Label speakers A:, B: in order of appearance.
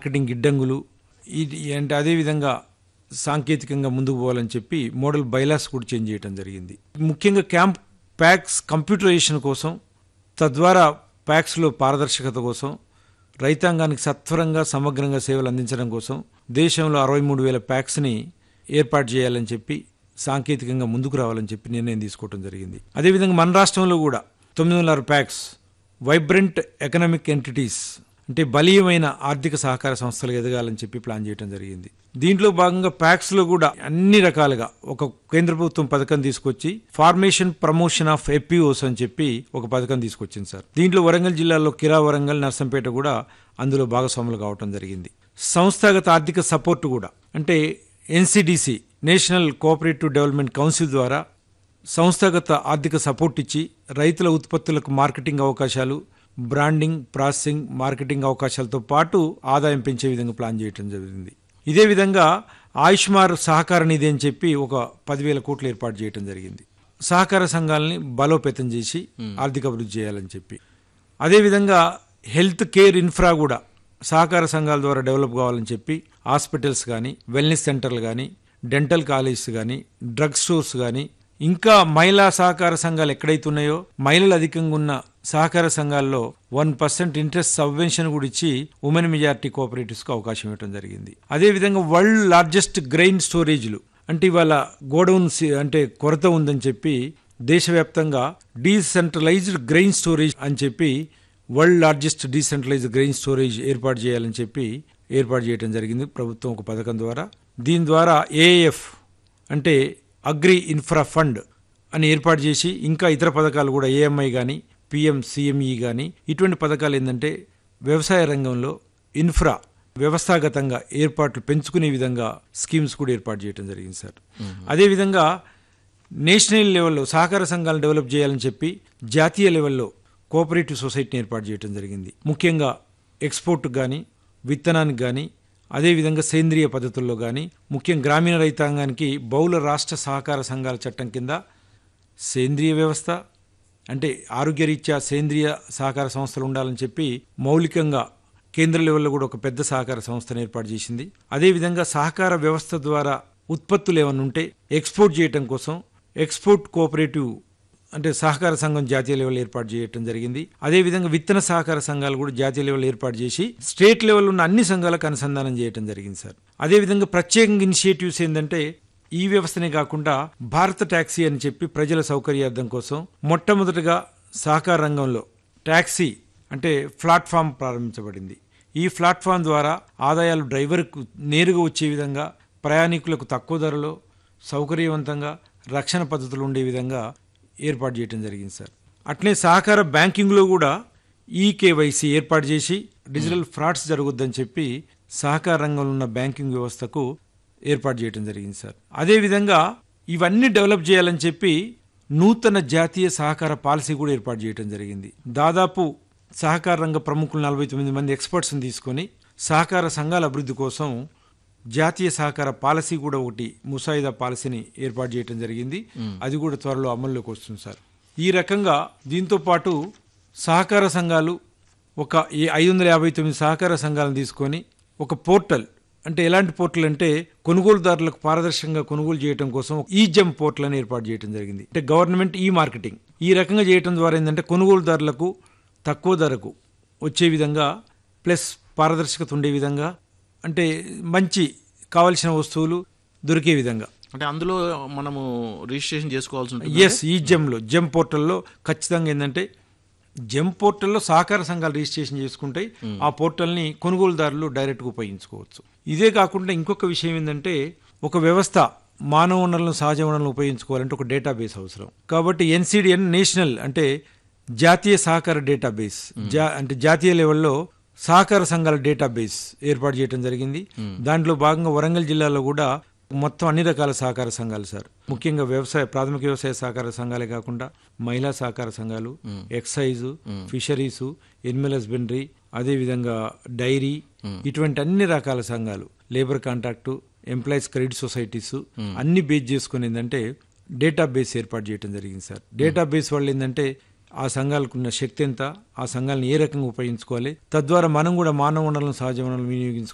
A: marketing గిడ్డంగులు ఇది అంటే అదేవిధంగా సాంకేతికంగా ముందుకు పోవాలని చెప్పి మోడల్ బైలాస్ కూడా చేంజ్ చేయడం జరిగింది ముఖ్యంగా క్యాంప్ ప్యాక్స్ కంప్యూటరైజేషన్ కోసం తద్వారా ప్యాక్స్లో పారదర్శకత కోసం రైతాంగానికి సత్వరంగా సమగ్రంగా సేవలు అందించడం కోసం దేశంలో అరవై మూడు వేల ప్యాక్స్ని ఏర్పాటు చేయాలని చెప్పి సాంకేతికంగా ముందుకు రావాలని చెప్పి నిర్ణయం తీసుకోవడం జరిగింది అదేవిధంగా మన రాష్ట్రంలో కూడా తొమ్మిది వందల ఆరు ప్యాక్స్ వైబ్రెంట్ ఎకనామిక్ ఎంటిటీస్ అంటే బలీయమైన ఆర్థిక సహకార సంస్థలు ఎదగాలని చెప్పి ప్లాన్ చేయడం జరిగింది దీంట్లో భాగంగా ప్యాక్స్ లో కూడా అన్ని రకాలుగా ఒక కేంద్ర ప్రభుత్వం పథకం తీసుకొచ్చి ఫార్మేషన్ ప్రమోషన్ ఆఫ్ ఎపిఓస్ అని చెప్పి ఒక పథకం తీసుకొచ్చింది సార్ దీంట్లో వరంగల్ జిల్లాలో కిరా వరంగల్ నర్సంపేట కూడా అందులో భాగస్వాములు కావటం జరిగింది సంస్థాగత ఆర్థిక సపోర్ట్ కూడా అంటే NCDC national cooperative development council ద్వారా సంస్థాగత ఆర్థిక సపోర్ట్ ఇచ్చి రైతుల ఉత్పత్తులకు మార్కెటింగ్ అవకాశాలు బ్రాండింగ్ ప్రాసెసింగ్ మార్కెటింగ్ అవకాశాలతో పాటు ఆదాయం పెంచే విధంగా ప్లాన్ చేయడం జరిగింది ఇదే విధంగా ఆయుష్మార్ సహకార నిధి అని చెప్పి ఒక పదివేల కోట్లు ఏర్పాటు చేయడం జరిగింది సహకార సంఘాలని బలోపేతం చేసి ఆర్థిక అభివృద్ధి చేయాలని చెప్పి అదేవిధంగా హెల్త్ కేర్ ఇన్ఫ్రా కూడా సహకార సంఘాల ద్వారా డెవలప్ కావాలని చెప్పి హాస్పిటల్స్ కానీ వెల్నెస్ సెంటర్లు కానీ డెంటల్ కాలేజెస్ కానీ డ్రగ్ స్టోర్స్ కానీ ఇంకా మహిళా సహకార సంఘాలు ఎక్కడైతే ఉన్నాయో మహిళలు అధికంగా ఉన్న సహకార సంఘాల్లో వన్ పర్సెంట్ ఇంట్రెస్ట్ సబ్వెన్షన్ కూడా ఇచ్చి ఉమెన్ మెజారిటీ కోఆపరేటివ్స్ కు అవకాశం ఇవ్వడం జరిగింది అదేవిధంగా వరల్డ్ లార్జెస్ట్ గ్రెయిన్ స్టోరేజ్లు అంటే ఇవాళ గోడౌన్ అంటే కొరత ఉందని చెప్పి దేశవ్యాప్తంగా డీసెంట్రలైజ్డ్ గ్రెయిన్ స్టోరేజ్ అని చెప్పి world largest decentralised grain storage ఏర్పాటు చేయాలని చెప్పి ఏర్పాటు చేయడం జరిగింది ప్రభుత్వం ఒక పథకం ద్వారా దీని ద్వారా ఏఎఫ్ అంటే అగ్రి ఇన్ఫ్రా ఫండ్ అని ఏర్పాటు చేసి ఇంకా ఇతర పథకాలు కూడా ఏఎంఐ కానీ పిఎం సిఎంఈ కానీ ఇటువంటి పథకాలు ఏంటంటే వ్యవసాయ రంగంలో ఇన్ఫ్రా వ్యవస్థాగతంగా ఏర్పాట్లు పెంచుకునే విధంగా స్కీమ్స్ కూడా ఏర్పాటు చేయడం జరిగింది సార్ అదేవిధంగా నేషనల్ లెవెల్లో సహకార సంఘాలను డెవలప్ చేయాలని చెప్పి జాతీయ లెవెల్లో కోఆపరేటివ్ సొసైటీని ఏర్పాటు చేయడం జరిగింది ముఖ్యంగా ఎక్స్పోర్ట్ కానీ విత్తనానికి కానీ అదేవిధంగా సేంద్రియ పద్ధతుల్లో కానీ ముఖ్యం గ్రామీణ రైతాంగానికి బహుళ రాష్ట్ర సహకార సంఘాల చట్టం కింద సేంద్రియ వ్యవస్థ అంటే ఆరోగ్యరీత్యా సేంద్రియ సహకార సంస్థలు ఉండాలని చెప్పి మౌలికంగా కేంద్ర లెవెల్లో కూడా ఒక పెద్ద సహకార సంస్థను ఏర్పాటు చేసింది అదేవిధంగా సహకార వ్యవస్థ ద్వారా ఉత్పత్తులు ఏమైనా ఉంటే ఎక్స్పోర్ట్ చేయటం కోసం ఎక్స్పోర్ట్ కోఆపరేటివ్ అంటే సహకార సంఘం జాతీయ లెవెల్ ఏర్పాటు చేయడం జరిగింది అదేవిధంగా విత్తన సహకార సంఘాలు కూడా జాతీయ లెవెల్ ఏర్పాటు చేసి స్టేట్ లెవెల్ ఉన్న అన్ని సంఘాలకు అనుసంధానం చేయడం జరిగింది సార్ అదేవిధంగా ప్రత్యేకంగా ఇనిషియేటివ్స్ ఏంటంటే ఈ వ్యవస్థనే కాకుండా భారత ట్యాక్సీ అని చెప్పి ప్రజల సౌకర్యార్థం కోసం మొట్టమొదటిగా సహకార రంగంలో ట్యాక్సీ అంటే ప్లాట్ఫామ్ ప్రారంభించబడింది ఈ ప్లాట్ఫామ్ ద్వారా ఆదాయాలు డ్రైవర్కు నేరుగా వచ్చే విధంగా ప్రయాణికులకు తక్కువ ధరలో సౌకర్యవంతంగా రక్షణ పద్ధతులు ఉండే విధంగా ఏర్పాటు చేయడం జరిగింది సార్ అట్లే సహకార బ్యాంకింగ్లో కూడా ఈ కేవైసీ ఏర్పాటు చేసి డిజిటల్ ఫ్రాడ్స్ జరగొద్దని చెప్పి సహకార రంగంలో ఉన్న బ్యాంకింగ్ వ్యవస్థకు ఏర్పాటు చేయడం జరిగింది సార్ అదేవిధంగా ఇవన్నీ డెవలప్ చేయాలని చెప్పి నూతన జాతీయ సహకార పాలసీ కూడా ఏర్పాటు చేయడం జరిగింది దాదాపు సహకార రంగ ప్రముఖులు నలభై తొమ్మిది మంది ఎక్స్పర్ట్స్ని తీసుకొని సహకార సంఘాల అభివృద్ధి కోసం జాతీయ సహకార పాలసీ కూడా ఒకటి ముసాయిదా పాలసీని ఏర్పాటు చేయడం జరిగింది అది కూడా త్వరలో అమల్లోకి వస్తుంది సార్ ఈ రకంగా దీంతో పాటు సహకార సంఘాలు ఒక ఐదు వందల యాభై తొమ్మిది సహకార సంఘాలను తీసుకొని ఒక పోర్టల్ అంటే ఎలాంటి పోర్టల్ అంటే కొనుగోలుదారులకు పారదర్శకంగా కొనుగోలు చేయడం కోసం ఈ జమ్ పోర్టల్ అని ఏర్పాటు చేయడం జరిగింది అంటే గవర్నమెంట్ ఈ మార్కెటింగ్ ఈ రకంగా చేయడం ద్వారా ఏంటంటే కొనుగోలుదారులకు తక్కువ ధరకు వచ్చే విధంగా ప్లస్ పారదర్శకత ఉండే విధంగా అంటే మంచి కావలసిన వస్తువులు దొరికే విధంగా
B: అంటే అందులో మనము రిజిస్ట్రేషన్ చేసుకోవాల్సి ఉంటుంది
A: ఎస్ ఈ జెమ్లో జెమ్ పోర్టల్లో ఖచ్చితంగా ఏంటంటే జెమ్ పోర్టల్లో సహకార సంఘాలు రిజిస్ట్రేషన్ చేసుకుంటాయి ఆ పోర్టల్ని కొనుగోలుదారులు డైరెక్ట్గా ఉపయోగించుకోవచ్చు ఇదే కాకుండా ఇంకొక విషయం ఏంటంటే ఒక వ్యవస్థ మానవ వనరులను సహజ వనరులను ఉపయోగించుకోవాలంటే ఒక డేటాబేస్ అవసరం కాబట్టి ఎన్సిడిఎన్ నేషనల్ అంటే జాతీయ సహకార డేటాబేస్ జా అంటే జాతీయ లెవెల్లో సహకార సంఘాల డేటాబేస్ ఏర్పాటు చేయడం జరిగింది దాంట్లో భాగంగా వరంగల్ జిల్లాలో కూడా మొత్తం అన్ని రకాల సహకార సంఘాలు సార్ ముఖ్యంగా వ్యవసాయ ప్రాథమిక వ్యవసాయ సహకార సంఘాలే కాకుండా మహిళా సహకార సంఘాలు ఎక్సైజ్ ఫిషరీస్ ఎనిమల్ హస్బెండరీ అదేవిధంగా డైరీ ఇటువంటి అన్ని రకాల సంఘాలు labour contract employees credit societies అన్ని బేస్ చేసుకుని ఏంటంటే డేటా బేస్ ఏర్పాటు చేయడం జరిగింది సార్ డేటా బేస్ వల్ల ఏంటంటే ఆ సంఘాలకు ఉన్న శక్తి ఎంత ఆ సంఘాలను ఏ రకంగా ఉపయోగించుకోవాలి తద్వారా మనం కూడా మానవ వనరులను సహజ వనరులను వినియోగించుకోవాలి